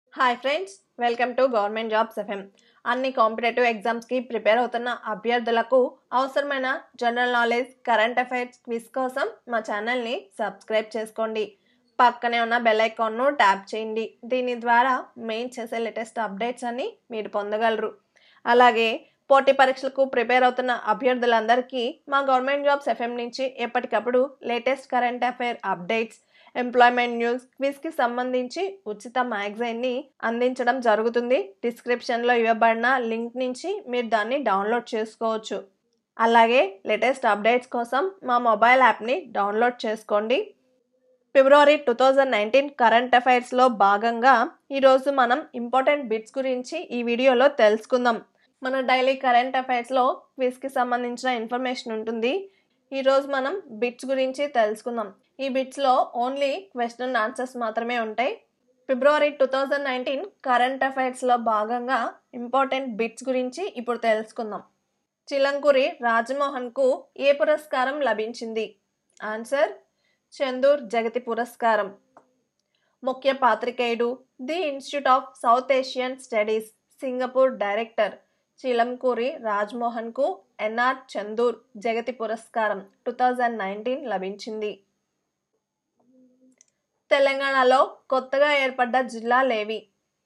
hi friends welcome to government jobs FM అన్ని competitive ఎగ్జామ్స్కి prepare అవుతున్న అభ్యర్థులకు అవసరమైన general knowledge current affairs quiz కోసం మా ఛానల్ని సబ్స్క్రైబ్ చేసుకోండి పక్కనే ఉన్న బెల్ ఐకాన్ను ట్యాప్ చేయండి దీని ద్వారా మెయిన్ చేసే లేటెస్ట్ అప్డేట్స్ అన్ని మీరు పొందగలరు అలాగే పోటీ పరీక్షలకు ప్రిపేర్ అవుతున్న అభ్యర్థులందరికీ మా గవర్నమెంట్ జాబ్స్ ఎఫ్ఎం నుంచి ఎప్పటికప్పుడు latest current affair updates employment news క్విజ్కి సంబంధించి ఉచిత మ్యాగజైన్ని అందించడం జరుగుతుంది డిస్క్రిప్షన్లో ఇవ్వబడిన లింక్ నుంచి మీరు దాన్ని డౌన్లోడ్ చేసుకోవచ్చు అలాగే లేటెస్ట్ అప్డేట్స్ కోసం మా మొబైల్ యాప్ని డౌన్లోడ్ చేసుకోండి February two thousand nineteen current అఫైర్స్లో భాగంగా ఈరోజు మనం ఇంపార్టెంట్ బిట్స్ గురించి ఈ వీడియోలో తెలుసుకుందాం మన డైలీ కరెంట్ అఫైర్స్లో క్విజ్కి సంబంధించిన ఇన్ఫర్మేషన్ ఉంటుంది ఈరోజు మనం బిట్స్ గురించి తెలుసుకుందాం ఈ బిట్స్లో ఓన్లీ క్వశ్చన్ అండ్ ఆన్సర్స్ మాత్రమే ఉంటాయి February two thousand nineteen current అఫైర్స్లో భాగంగా ఇంపార్టెంట్ బిట్స్ గురించి ఇప్పుడు తెలుసుకుందాం చిలంకూరి రాజమోహన్కు ఏ పురస్కారం లభించింది ఆన్సర్ చందూర్ జగతి పురస్కారం ముఖ్య పాత్రికేయుడు the Institute of South Asian Studies Singapore director Chilamkuri రాజ్మోహన్కు ఎన్ఆర్ చందూర్ జగతి పురస్కారం టూ థౌజండ్ నైన్టీన్ లభించింది తెలంగాణలో కొత్తగా ఏర్పడ్డ జిల్లాలేవి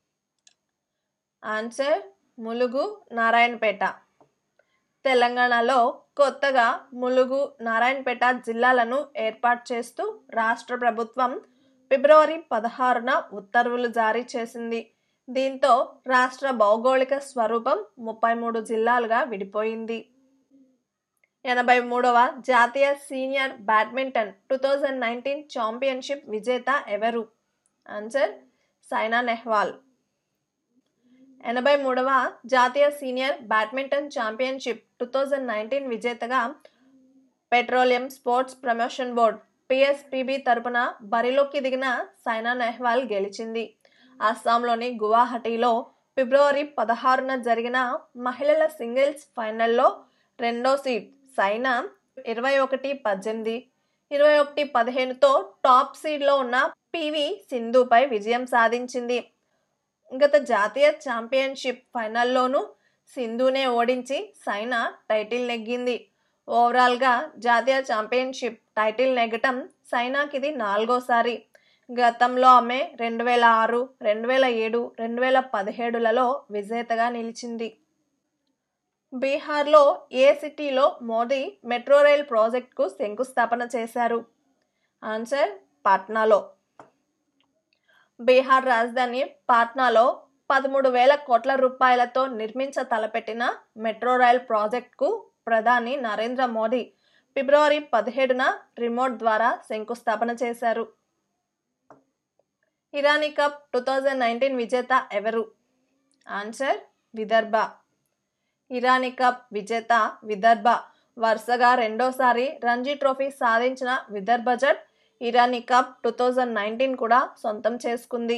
ఆన్సర్ ములుగు నారాయణపేట తెలంగాణలో కొత్తగా ములుగు నారాయణపేట జిల్లాలను ఏర్పాటు చేస్తూ రాష్ట్ర ప్రభుత్వం ఫిబ్రవరి పదహారున ఉత్తర్వులు జారీ చేసింది దీంతో రాష్ట్ర భౌగోళిక స్వరూపం ముప్పై మూడు జిల్లాలుగా విడిపోయింది ఎనభై మూడవ జాతీయ senior badminton two thousand nineteen championship విజేత ఎవరు ఆన్సర్ సైనా నెహ్వాల్ ఎనభై మూడవ జాతీయ senior badminton championship two thousand nineteen విజేతగా petroleum sports promotion board PSPB తరపున బరిలోకి దిగిన సైనా నెహ్వాల్ గెలిచింది అస్సాంలోని గువాహటిలో ఫిబ్రవరి పదహారున జరిగిన మహిళల సింగిల్స్ ఫైనల్లో రెండో సీడ్ సైనా ఇరవై ఒకటి పద్దెనిమిది ఇరవై ఒకటి పదిహేనుతో టాప్ సీడ్లో ఉన్న పివి సింధుపై విజయం సాధించింది గత జాతీయ ఛాంపియన్షిప్ ఫైనల్లోనూ సింధునే ఓడించి సైనా టైటిల్ నెగ్గింది ఓవరాల్గా జాతీయ ఛాంపియన్షిప్ టైటిల్ నెగ్గటం సైనాకి ఇది నాలుగోసారి గతంలో ఆమె రెండు వేల ఆరు రెండు వేల ఏడు రెండు వేల పదిహేడులలో విజేతగా నిలిచింది బీహార్లో ఏ సిటీలో మోదీ మెట్రో రైల్ ప్రాజెక్టుకు శంకుస్థాపన చేశారు ఆన్సర్ పాట్నాలో బీహార్ రాజధాని పాట్నాలో పదమూడు వేల కోట్ల రూపాయలతో నిర్మించ తలపెట్టిన మెట్రో రైల్ ప్రాజెక్టుకు ప్రధాని నరేంద్ర మోదీ ఫిబ్రవరి పదిహేడున రిమోట్ ద్వారా శంకుస్థాపన చేశారు Irani cup two thousand nineteen విజేత ఎవరు ఆన్సర్ విదర్భ ఇరానీ కప్ విజేత విదర్భ వరుసగా రెండోసారి రంజీ ట్రోఫీ సాధించిన విదర్భ జట్ Irani cup two thousand nineteen కూడా సొంతం చేసుకుంది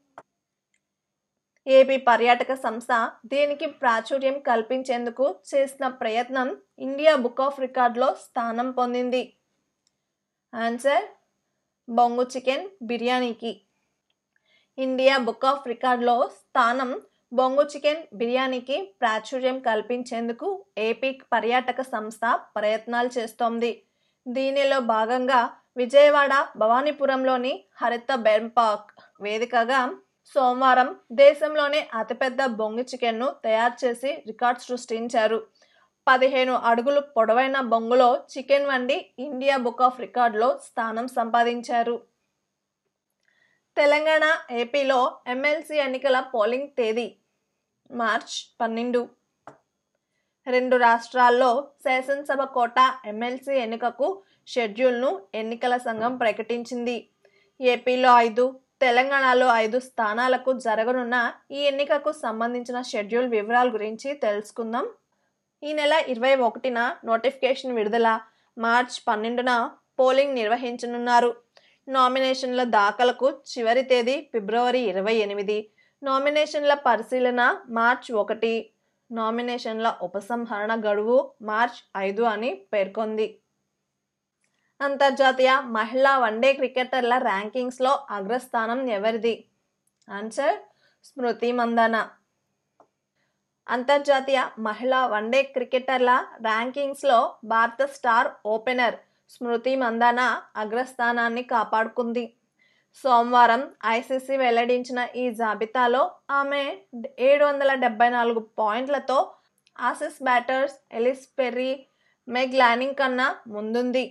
ఏపీ పర్యాటక సంస్థ దీనికి ప్రాచుర్యం కల్పించేందుకు చేసిన ప్రయత్నం ఇండియా బుక్ ఆఫ్ రికార్డ్లో స్థానం పొందింది ఆన్సర్ బొంగు చికెన్ బిర్యానీకి ఇండియా బుక్ ఆఫ్ రికార్డ్లో స్థానం బొంగు చికెన్ బిర్యానీకి ప్రాచుర్యం కల్పించేందుకు ఏపీ పర్యాటక సంస్థ ప్రయత్నాలు చేస్తోంది దీనిలో భాగంగా విజయవాడ భవానీపురంలోని హరిత బెన్ పార్క్ వేదికగా సోమవారం దేశంలోనే అతిపెద్ద బొంగు చికెన్ను తయారు చేసి రికార్డ్ సృష్టించారు పదిహేను అడుగులు పొడవైన బొంగులో చికెన్ వండి ఇండియా బుక్ ఆఫ్ రికార్డులో స్థానం సంపాదించారు తెలంగాణ ఏపీలో ఎమ్మెల్సీ ఎన్నికల పోలింగ్ తేదీ మార్చ్ పన్నెండు రెండు రాష్ట్రాల్లో శాసనసభ కోట ఎమ్మెల్సీ ఎన్నికకు షెడ్యూల్ను ఎన్నికల సంఘం ప్రకటించింది ఏపీలో ఐదు తెలంగాణలో ఐదు స్థానాలకు జరగనున్న ఈ ఎన్నికకు సంబంధించిన షెడ్యూల్ వివరాల గురించి తెలుసుకుందాం ఈ నెల ఇరవై ఒకటిన నోటిఫికేషన్ విడుదల మార్చ్ పన్నెండున పోలింగ్ నిర్వహించనున్నారు నామినేషన్ల దాఖలకు చివరి తేదీ ఫిబ్రవరి ఇరవై ఎనిమిది నామినేషన్ల పరిశీలన మార్చ్ ఒకటి నామినేషన్ల ఉపసంహరణ గడువు మార్చ్ ఐదు అని పేర్కొంది అంతర్జాతీయ మహిళా వన్డే క్రికెటర్ల ర్యాంకింగ్స్లో అగ్రస్థానం ఎవరిది ఆన్సర్ స్మృతి మందాన అంతర్జాతీయ మహిళా వన్డే క్రికెటర్ల ర్యాంకింగ్స్లో భారత స్టార్ ఓపెనర్ స్మృతి మందాన అగ్రస్థానాన్ని కాపాడుకుంది సోమవారం ఐసీసీ వెల్లడించిన ఈ జాబితాలో ఆమె ఏడు వందల డెబ్బై నాలుగు పాయింట్లతో Aussie batters Ellyse Perry Meg Lanning కన్నా ముందుంది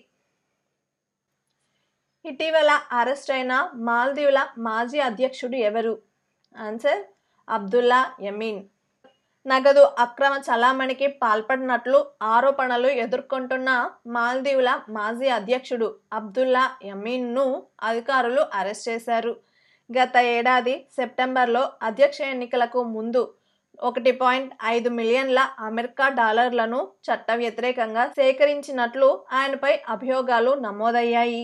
ఇటీవల అరెస్ట్ అయిన మాల్దీవుల మాజీ అధ్యక్షుడు ఎవరు ఆన్సర్ అబ్దుల్లా యమీన్ నగదు అక్రమ చలామణికి పాల్పడినట్లు ఆరోపణలు ఎదుర్కొంటున్న మాల్దీవుల మాజీ అధ్యక్షుడు అబ్దుల్లా యమీన్ను అధికారులు అరెస్ట్ చేశారు గత ఏడాది సెప్టెంబర్లో అధ్యక్ష ఎన్నికలకు ముందు ఒకటి పాయింట్ ఐదు మిలియన్ల అమెరికా డాలర్లను చట్ట వ్యతిరేకంగా సేకరించినట్లు ఆయనపై అభియోగాలు నమోదయ్యాయి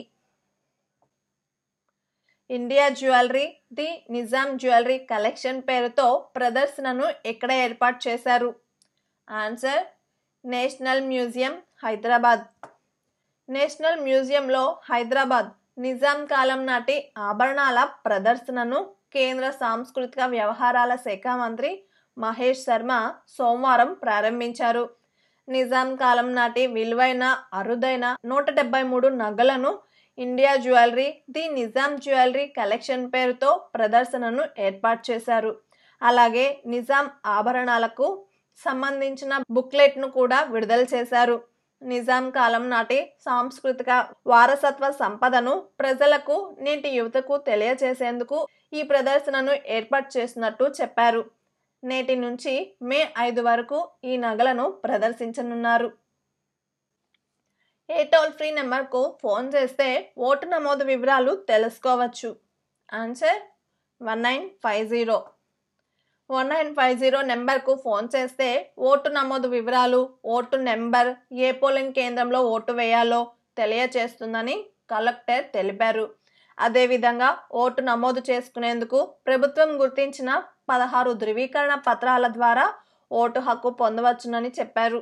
India jewellery the Nizam jewellery collection పేరుతో ప్రదర్శనను ఎక్కడ ఏర్పాటు చేశారు answer national museum Hyderabad national మ్యూజియంలో హైదరాబాద్ నిజాం కాలం నాటి ఆభరణాల ప్రదర్శనను కేంద్ర సాంస్కృతిక వ్యవహారాల శాఖ మంత్రి మహేష్ శర్మ సోమవారం ప్రారంభించారు నిజాం కాలం నాటి విలువైన అరుదైన నూట డెబ్బై మూడు నగలను India jewellery the Nizam jewellery collection పేరుతో ప్రదర్శనను ఏర్పాటు చేశారు అలాగే నిజాం ఆభరణాలకు సంబంధించిన బుక్లెట్ను కూడా విడుదల చేశారు నిజాం కాలం నాటి సాంస్కృతిక వారసత్వ సంపదను ప్రజలకు నేటి యువతకు తెలియజేసేందుకు ఈ ప్రదర్శనను ఏర్పాటు చేసినట్టు చెప్పారు నేటి నుంచి మే ఐదు వరకు ఈ నగలను ప్రదర్శించనున్నారు ఏ టోల్ ఫ్రీ నెంబర్కు ఫోన్ చేస్తే ఓటు నమోదు వివరాలు తెలుసుకోవచ్చు answer one nine five zero one nine five zero నెంబర్కు ఫోన్ చేస్తే ఓటు నమోదు వివరాలు ఓటు నెంబర్ ఏ పోలింగ్ కేంద్రంలో ఓటు వేయాలో తెలియచేస్తుందని కలెక్టర్ తెలిపారు అదేవిధంగా ఓటు నమోదు చేసుకునేందుకు ప్రభుత్వం గుర్తించిన పదహారు ధృవీకరణ పత్రాల ద్వారా ఓటు హక్కు పొందవచ్చునని చెప్పారు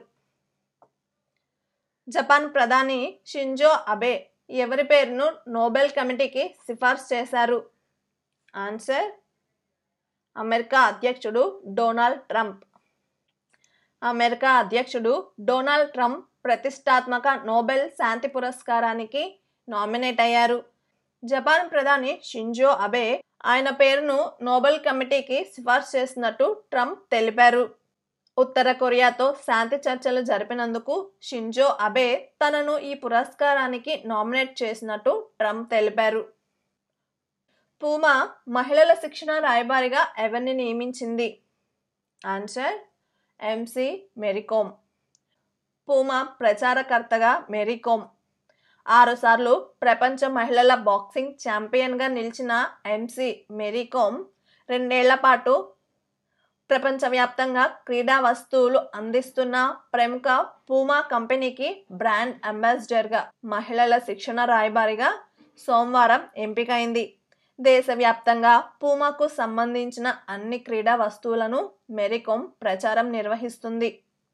జపాన్ ప్రధాని షింజో అబే ఎవరి పేరును నోబెల్ కమిటీకి సిఫార్సు చేశారు ఆన్సర్ అమెరికా అధ్యక్షుడు డొనాల్డ్ ట్రంప్ అమెరికా అధ్యక్షుడు డొనాల్డ్ ట్రంప్ ప్రతిష్టాత్మక నోబెల్ శాంతి పురస్కారానికి నామినేట్ అయ్యారు జపాన్ ప్రధాని షింజో అబే ఆయన పేరును నోబెల్ కమిటీకి సిఫార్సు చేసినట్టు ట్రంప్ తెలిపారు ఉత్తర కొరియాతో శాంతి చర్చలు జరిపినందుకు షింజో అబే తనను ఈ పురస్కారానికి నామినేట్ చేసినట్టు ట్రంప్ తెలిపారు పూమా మహిళల శిక్షణ రాయబారిగా ఎవరిని నియమించింది ఆన్సర్ ఎంసి మెరికోమ్ పూమా ప్రచారకర్తగా మెరీకోమ్ ఆరుసార్లు ప్రపంచ మహిళల బాక్సింగ్ ఛాంపియన్గా నిలిచిన ఎంసి మెరీకోమ్ రెండేళ్ల పాటు ప్రపంచవ్యాప్తంగా క్రీడా వస్తువులు అందిస్తున్న ప్రముఖ పూమా కంపెనీకి బ్రాండ్ అంబాసిడర్గా మహిళల శిక్షణ రాయబారిగా సోమవారం ఎంపికైంది దేశవ్యాప్తంగా పూమాకు సంబంధించిన అన్ని క్రీడా వస్తువులను మెరికోమ్ ప్రచారం నిర్వహిస్తుంది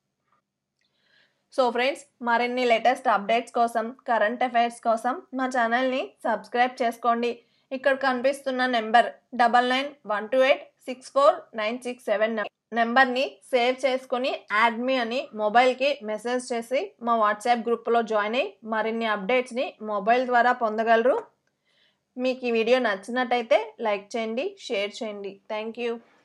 సో ఫ్రెండ్స్ మరిన్ని లేటెస్ట్ అప్డేట్స్ కోసం కరెంట్ అఫైర్స్ కోసం మా ఛానల్ని సబ్స్క్రైబ్ చేసుకోండి ఇక్కడ కనిపిస్తున్న number double nine one two eight six four nine six seven నెంబర్ని సేవ్ చేసుకుని యాడ్ మీ అని మొబైల్కి మెసేజ్ చేసి మా వాట్సాప్ గ్రూప్లో జాయిన్ అయ్యి మరిన్ని అప్డేట్స్ని మొబైల్ ద్వారా పొందగలరు మీకు ఈ వీడియో నచ్చినట్టయితే లైక్ చేయండి షేర్ చేయండి థ్యాంక్ యూ